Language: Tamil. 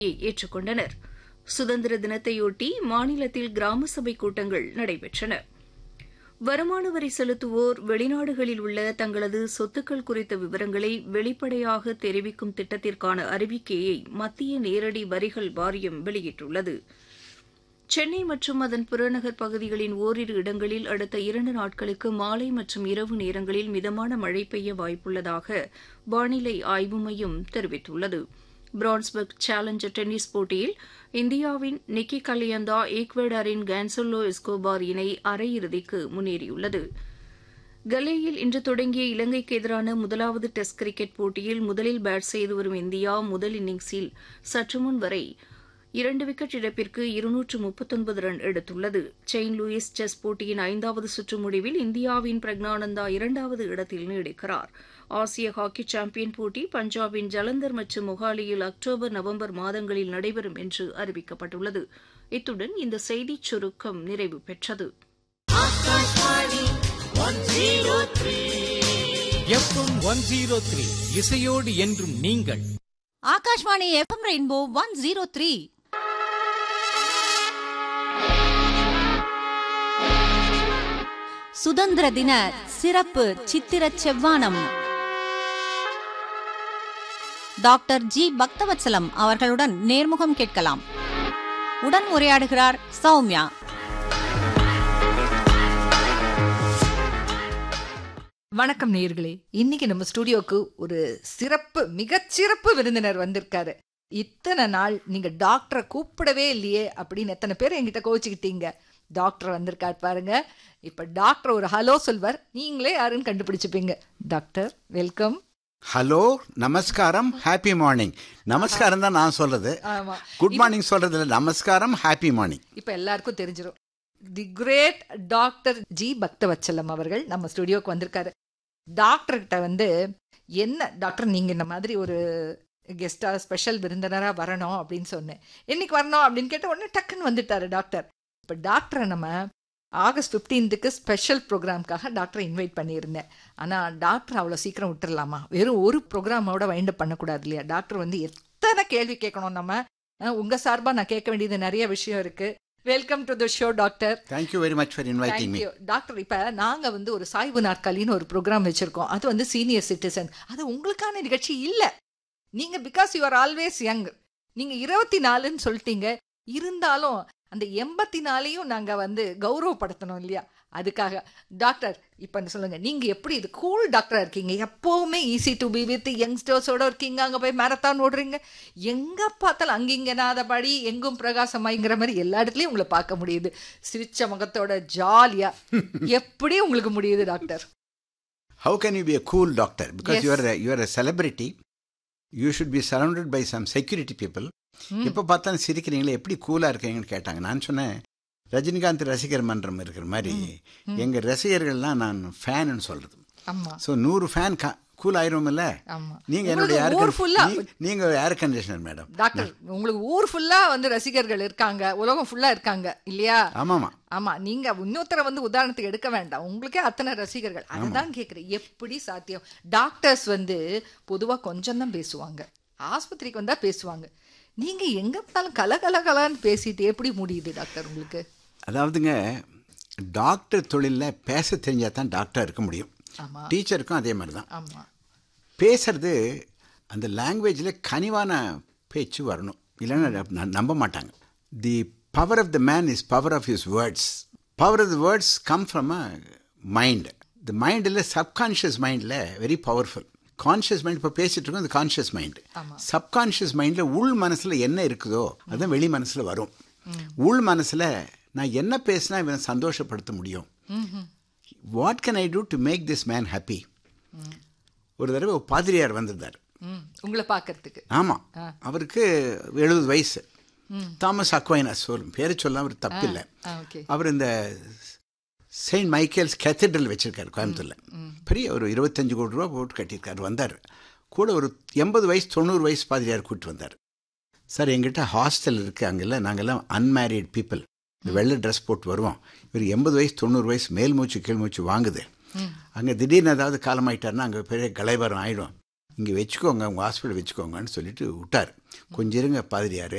ஏற்றுக்கொண்டனர் சுதந்திர தினத்தையொட்டி மாநிலத்தில் கிராம சபை கூட்டங்கள் நடைபெற்றன வருமான வரி செலுத்துவோர் வெளிநாடுகளில் உள்ள தங்களது சொத்துக்கள் குறித்த விவரங்களை வெளிப்படையாக தெரிவிக்கும் திட்டத்திற்கான அறிவிக்கையை மத்திய நேரடி வரிகள் வாரியம் வெளியிட்டுள்ளது சென்னை மற்றும் அதன் புறநகர் பகுதிகளின் ஓரிரு இடங்களில் அடுத்த இரண்டு நாட்களுக்கு மாலை மற்றும் இரவு நேரங்களில் மிதமான மழை பெய்ய வாய்ப்புள்ளதாக வானிலை ஆய்வு மையம் தெரிவித்துள்ளது பிரான்ஸ்பர்க் சேலஞ்சர் டென்னிஸ் போட்டியில் இந்தியாவின் நிக்கி கலியந்தா ஈக்வடாரின் கேன்சோலோ எஸ்கோபார் இணை அரையிறுதிக்கு முன்னேறியுள்ளது கலேயில் இன்று தொடங்கிய இலங்கைக்கு எதிரான முதலாவது டெஸ்ட் கிரிக்கெட் போட்டியில் முதலில் பேட் செய்து வரும் இந்தியா முதல் இன்னிங்ஸில் சற்றுமுன் வரை இரண்டு விக்கெட் இழப்பிற்கு இருநூற்று முப்பத்தொன்பது ரன் எடுத்துள்ளது செயின்ட் லூயிஸ் செஸ் போட்டியின் ஐந்தாவது சுற்று முடிவில் இந்தியாவின் பிரக்னானந்தா இரண்டாவது இடத்தில் நீடிக்கிறார் ஆசிய ஹாக்கி சாம்பியன் போட்டி பஞ்சாபின் ஜலந்தர் மற்றும் மொஹாலியில் அக்டோபர் நவம்பர் மாதங்களில் நடைபெறும் என்று அறிவிக்கப்பட்டுள்ளது இத்துடன் இந்த செய்திச் சுருக்கம் நிறைவு பெற்றது எஃப்எம் ஒன் ஜீரோ த்ரீ இசையோடு என்றும் நீங்கள் Akashvani FM rainbow one zero three சுதந்திர தின சிறப்பு சித்திர செவ்வானம் டாக்டர் ஜி பக்தவத்சலம் அவர்களுடன் நேர்முகம் கேட்கலாம் உடன் உரையாடுகிறார் சௌமியா வணக்கம் நேயர்களே இன்னைக்கு நம்ம ஸ்டுடியோக்கு ஒரு சிறப்பு மிகச்சிறப்பு விருந்தினர் வந்திருக்காரு இத்தனை நாள் நீங்க டாக்டரை கூப்பிடவே இல்லையே அப்படின்னு எத்தனை பேர் என்கிட்ட கோச்சிக்கிட்டீங்க டாக்டர் வந்திருக்காரு பாருங்க இப்ப டாக்டர் ஒரு ஹலோ சொல்வார் நீங்களே யாருன்னு கண்டுபிடிச்சுப்பீங்க டாக்டர் வெல்கம் ஹலோ நமஸ்காரம் ஹாப்பி மார்னிங் நமஸ்காரம் தான் நான் சொல்றது ஆமா குட் மார்னிங் சொல்றது இல்ல நமஸ்காரம் ஹாப்பி மார்னிங் இப்ப எல்லாருக்கும் தெரிஞ்சிடும் the great doctor G Bhakthavatsalam அவர்கள் நம்ம ஸ்டுடியோக்கு வந்திருக்காரு டாக்டர்கிட்ட வந்து என்ன டாக்டர் நீங்க இந்த மாதிரி ஒரு கெஸ்டா ஸ்பெஷல் விருந்தினரா வரணும் அப்படின்னு சொன்னேன் என்னைக்கு வரணும் அப்படின்னு கேட்ட உடனே டக்குன்னு வந்துட்டாரு டாக்டர் இப்ப டாக்டரை நம்ம ஆகஸ்ட் ஃபிஃப்டீன்த்துக்கு ஸ்பெஷல் ப்ரோக்ராம்க்காக டாக்டரை இன்வைட் பண்ணியிருந்தேன் ஆனால் டாக்டர் அவ்வளோ சீக்கிரம் விட்டுறலாமா வெறும் ஒரு ப்ரோக்ராமோட வைண்ட் பண்ணக்கூடாது இல்லையா டாக்டர் வந்து எத்தனை கேள்வி கேட்கணும் நம்ம அஹ், உங்க சார்பா நான் கேட்க வேண்டியது நிறைய விஷயம் இருக்கு welcome to the show doctor thank you very much for inviting me thank you doctor இப்ப நாங்க வந்து ஒரு சாய்வு நாற்காலின்னு ஒரு ப்ரோக்ராம் வச்சிருக்கோம் அது வந்து சீனியர் சிட்டிசன் அது உங்களுக்கான நிகழ்ச்சி இல்ல நீங்க because you are always young நீங்க இருபத்தி நாலுன்னு சொல்லிட்டீங்க இருந்தாலும் அந்த எண்பத்தி நாலையும் நாங்க வந்து கௌரவப்படுத்தணும் இல்லையா அதுக்காக டாக்டர் இப்ப சொல்லுங்க நீங்க எப்படி இது கூல் டாக்டரா இருக்கீங்க எப்பவுமே ஈஸி டு பி வித் யங்ஸ்டர்ஸோட இருக்கீங்க அங்க போய் மேரத்தான் ஓடுறீங்க எங்க பார்த்தாலும் அங்கிங்கனாதபடி எங்கும் பிரகாசமாய்ங்கிற மாதிரி எல்லா இடத்துலயும் உங்களை பார்க்க முடியுது சிரிச்ச முகத்தோட ஜாலியா எப்படி உங்களுக்கு முடியுது doctor how can you be a cool doctor because Yes. You're you're a celebrity you should be surrounded by some security people எப்போ பார்த்தாலும் சிரிக்கிறீங்களே எப்படி கூலாக இருக்கீங்கன்னு கேட்டாங்க நான் சொன்னேன் ரஜினிகாந்த் ரசிகர் மன்றம் இருக்கிற மாதிரி எங்கள் ரசிகர்கள்லாம் நான் ஃபேனுன்னு சொல்கிறது ஆமா ஸோ நூறு ஃபேன் கூல் ஆயிரும்ல ஆமா நீங்க உங்களுக்கு என்னுடைய ஏர் ஊர் ஃபுல்லா நீங்க ஏர் கண்டிஷனர் மேடம் டாக்டர் உங்களுக்கு ஊர் ஃபுல்லா வந்து ரசிகர்கள் இருக்காங்க உலகம் ஃபுல்லா இருக்காங்க இல்லையா ஆமாமா ஆமா நீங்க இன்னொருத்தரை வந்து உதாரணத்துக்கு எடுக்க வேண்டாம் உங்களுக்கே அத்தனை ரசிகர்கள் அதுதான் கேக்குறேன் எப்படி சாத்தியம் டாக்டர்ஸ் வந்து பொதுவா கொஞ்சம் தான் பேசுவாங்க ஆஸ்பத்திரிக்கு வந்தா பேசுவாங்க நீங்க எங்க பார்த்தாலும் கல கல கலன்னு பேசிட்டு எப்படி முடியுது டாக்டர் உங்களுக்கு அதாவதுங்க டாக்டர் தொழிலில் பேச தெரிஞ்சால் தான் டாக்டர் இருக்க முடியும் ஆமா டீச்சருக்கும் அதே மாதிரி தான் ஆமா பேசுறது அந்த லாங்குவேஜில் கனிவான பேச்சு வரணும் இல்லைன்னா ந- நம்ப மாட்டாங்க the power of the man is power of his words power of the words come from a mind the மைண்டில் சப்கான்ஷியஸ் மைண்டில் வெரி பவர்ஃபுல் கான்ஷியஸ் மைண்ட் இப்போ பேசிட்டு இருக்கோம் அந்த கான்ஷியஸ் மைண்ட் சப்கான்ஷியஸ் மைண்டில் உள் மனசில் என்ன இருக்குதோ அதுதான் வெளி மனசில் வரும் உள் மனசில் நான் என்ன பேசினா இவனை சந்தோஷப்படுத்த முடியும் what can I do to make this man happy ஒரு தடவை ஒரு பாதிரியார் வந்திருந்தார் ம் உங்களை பார்க்கறதுக்கு ஆமாம் அவருக்கு எழுபது வயசு தாமஸ் அக்வைனஸ் ஒரு பேரை சொல்ல அவர் தப்பில்லை ஆ ஓகே அவர் இந்த செயின்ட் மைக்கேல்ஸ் கேத்தட்ரல் வச்சிருக்காரு கோயம்புத்தூர்ல பெரிய ஒரு இருபத்தஞ்சு கோடி ரூபா போட்டு கட்டியிருக்காரு வந்தார் கூட ஒரு எண்பது வயசு தொண்ணூறு வயசு பாதிரியார் கூப்பிட்டு வந்தார் சார் எங்கிட்ட ஹாஸ்டல் இருக்குது அங்கெல்லாம் நாங்கெல்லாம் அன்மேரிட் பீப்புள் இந்த வெள்ளை ட்ரெஸ் போட்டு வருவோம் இவர் எண்பது வயசு தொண்ணூறு வயசு மேல் மூச்சு கீழ் மூச்சு வாங்குது அங்கே திடீர்னு ஏதாவது காலமாயிட்டாருன்னா அங்கே பெரிய கலைவரம் ஆயிடும் இங்கே வச்சுக்கோங்க உங்கள் ஹாஸ்பிட்டல் வச்சுக்கோங்கன்னு சொல்லிட்டு விட்டார் கொஞ்சம் இருங்க பாதிரியார்